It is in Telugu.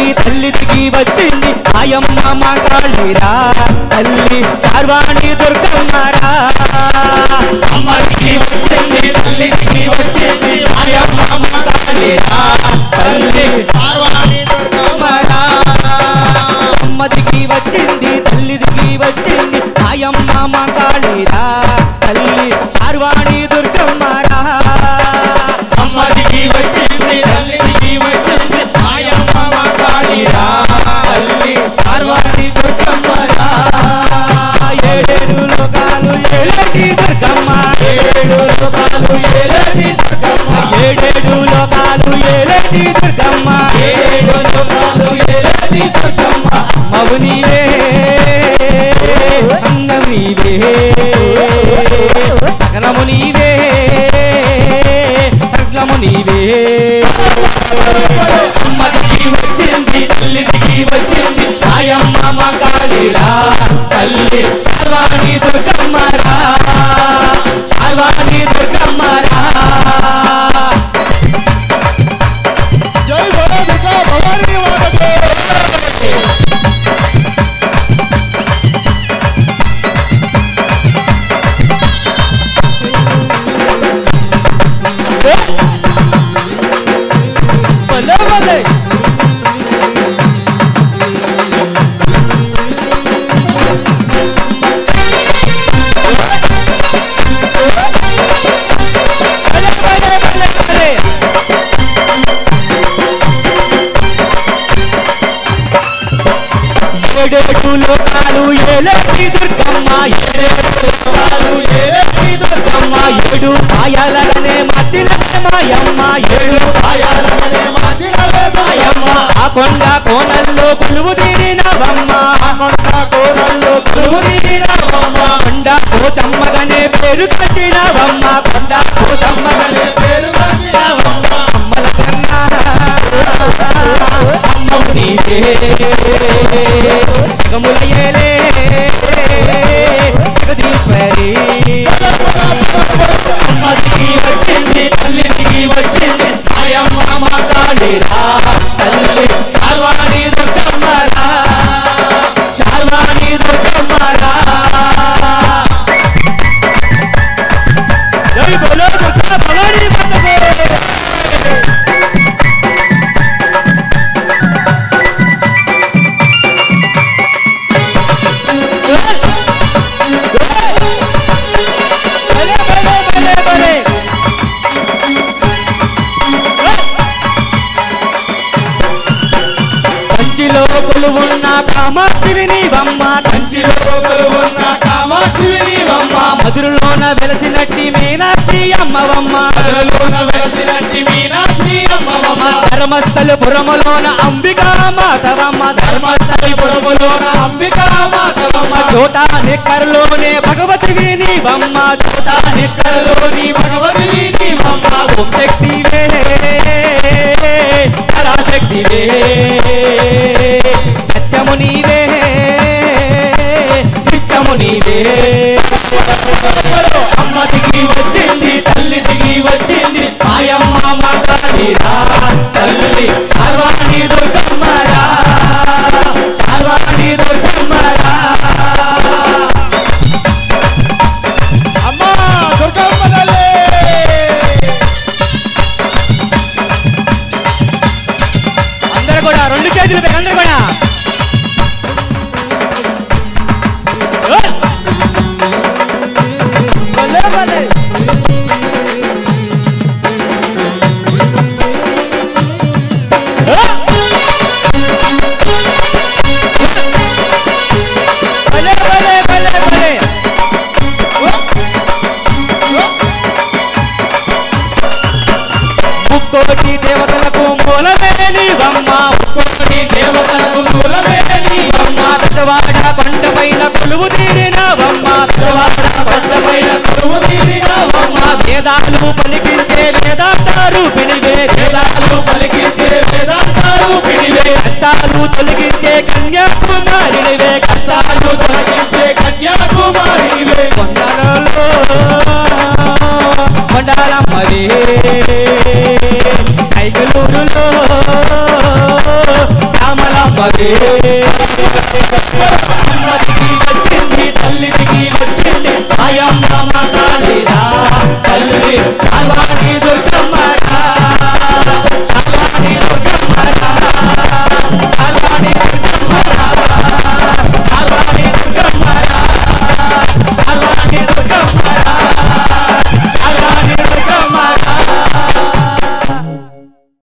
వచ్చింది తల్లి దిగి వచ్చింది ఆయమ్మ మా కాళీరా తల్లి పార్వాణి దుర్గమ్మరా అమ్మ దిగి వచ్చింది తల్లి దిగి వచ్చింది ఆయమ్మ మా కాళీరా తల్లి పార్వాణి దుర్గమ్మ అమ్మరా. అమ్మ దిగి వచ్చింది తల్లి దిగి వచ్చింది ఆయమ్మ మా కాళీరా తల్లి పార్వాణి దుర్గమ్మరా అమ్మ దిగి వచ్చింది తల్లి దిగి వచ్చింది ఆయమ్మ మా కాళీరా తల్లి పార్వాణి దుర్గమ్మరా ఏడేడు లోకాలు ఏలేటి దుర్గమ్మ ఏడు రూపాయలు ఏలేటి దుర్గమ్మ ఏడేడు లోకాలు ఏలేటి దుర్గమ్మ ఏడు రూపాయలు ఏలేటి దుర్గమ్మ మవు నీవే అందం నీవే సకలము నీవే సకలము నీవే అమ్మ దిగి వచ్చింది తల్లి దిగి వచ్చింది ఆయమ్మ మా కాళీరా తల్లి సర్వాణి దుర్గమ్మరా సర్వాణి దుర్గమ్మరా జై భవానిక భవాని వాదకే భలే భలే భలే భలే భలే భలే ఏడేడు లోకాలు ఏలేటి దుర్గమ్మ ఏడేడు రూపాయలు ఏలేటి దుర్గమ్మ ఏడు పాయాలనే మట్టిలనే మాయమ్మ ఏడు ఆయాలనే మార్చినలే మాయమ్మ ఆ కొండ కోనల్లో కొలువు తీరినవమ్మ కొండ కోనల్లో కొలువు తీరినవమ్మ కొండ కోచమ్మగనే పేరు కట్టినవమ్మ కొండ కోచమ్మగనే పేరు కలిగినవమ్మ అమ్మల కన్నా అమ్మవు నీవే జగములయేలే జగదీశ్వరి అమ్మ దిగి వచ్చింది తల్లి దిగి వచ్చింది ఆయమ్మ మా కాళీరా తల్లి శార్వాణి దుర్గమ్మరా శార్వాణి దుర్గమ్మరా జై బోలో దుర్గా భవానీ మాతకు భలే భలే భలే భలే కంచిలో కొలువున్న కామాక్షివి నీవమ్మ కంచిలో లోపలు ఉన్న కామాక్షివి నీవమ్మ అమ్మ మధురలోన వెలసినట్టి మీనాక్షి అమ్మవమ్మ మధురలోన వెలసినట్టి మీనాక్షి అమ్మవమ్మ ధర్మస్థలు పురములోన అంబికా మాతవమ్మ ధర్మస్థలి పురములోన అంబికా మాతవమ్మ అమ్మ చోట నిక్కర్లోనే భగవతివి నీవమ్మ చోట నిక్కర్లో లోని భగవతిని నీవమ్మ ఓం శక్తివే పరాశక్తివే సత్యము నీవే నిత్యము నీవే అమ్మ దిగి వచ్చింది తల్లి దిగి వచ్చింది ఆయమ్మ మా కాళీరా తల్లి సర్వాణి దుర్గమ్మరా సర్వాణి దుర్గమ్మరా అమ్మా దుర్గమ్మ తల్లి అందరు కూడా రెండు చేతులు పెట్టి అందరు కూడా భలే భలే భలే భలే భలే భలే ముక్కోటి దేవతలకు మూలమే నీవమ్మ కోటి దేవతలకు మూలమే నీవమ్మ పెద్దవాడ కొండపైన కొలువు తీరినవమ్మ పెద్దవాడ కొండపైన కొలువు తీరినావమ్మ వేదాలు పలికించే వేదాంత రూపిణివే వేదాలు పలికించే వేదాంతాలు పిడివే కష్టాలు తొలగించే కన్యాకుమారినివే కష్టాలు తొలగించే కన్యాకుమారివే కొండలలో కొండాలమ్మవే కైగలూరులో శ్యామ అమ్మదికి వచ్చింది తల్లికి వచ్చింది ఆయమ్మ మా